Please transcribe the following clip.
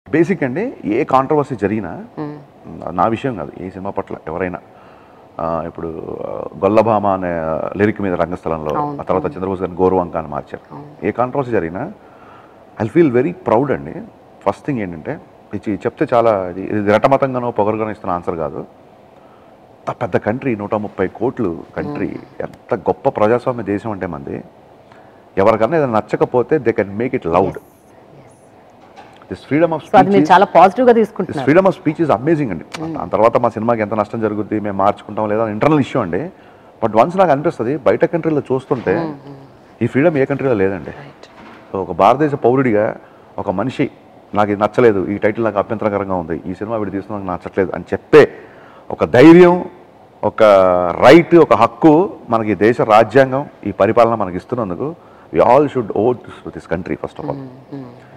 basic అండి ఏ controversy జరిగినా నా విషయం కాదు ఏ సినిమా పట్ల ఎవరైనా ఆ, ఇప్పుడు ఆ, గొల్లభామ అనే లిరిక్ మీద రంగస్థలంలో ఆ తర్వాత చంద్రబోస్ గారిని గౌరవంక అని మార్చారు ఏ కాంట్రవర్సీ జరిగినా ఐ ఫీల్ వెరీ ప్రౌడ్ అండి ఫస్ట్ థింగ్ ఏంటంటే ఇది చెప్తే చాలా ఇది ఇది రటమతంగానో పొగరుగానో ఇస్తున్న ఆన్సర్ కాదు అంత పెద్ద కంట్రీ నూట ముప్పై కోట్లు కంట్రీ ఎంత గొప్ప ప్రజాస్వామ్య దేశం అంటే మంది ఎవరికన్నా ఏదైనా నచ్చకపోతే they can make it loud this freedom of so అది మీరు స్పీచ్ చాలా పాజిటివ్ గా దిస్ తీసుకుంటున్నారు freedom of speech is amazing అండి దాని తర్వాత మా సినిమాకి ఎంత నష్టం జరుగుద్ది మేము మార్చుకుంటాం లేదా ఇంటర్నల్ ఇష్యూ అండి బట్ వన్స్ నాకు అనిపిస్తుంది బయట కంట్రీలో చూస్తుంటే ఈ ఫ్రీడమ్ ఏ కంట్రీలో లేదండి సో ఒక భారతదేశ పౌరుడిగా ఒక మనిషి నాకు ఇది నచ్చలేదు ఈ టైటిల్ నాకు అభ్యంతరకరంగా ఉంది ఈ సినిమా వీడు తీస్తున్నా నాకు నచ్చట్లేదు అని చెప్పే ఒక ధైర్యం ఒక రైట్ ఒక హక్కు మనకి ఈ దేశ రాజ్యాంగం ఈ పరిపాలన మనకి ఇస్తున్నందుకు we all should owe this country first of all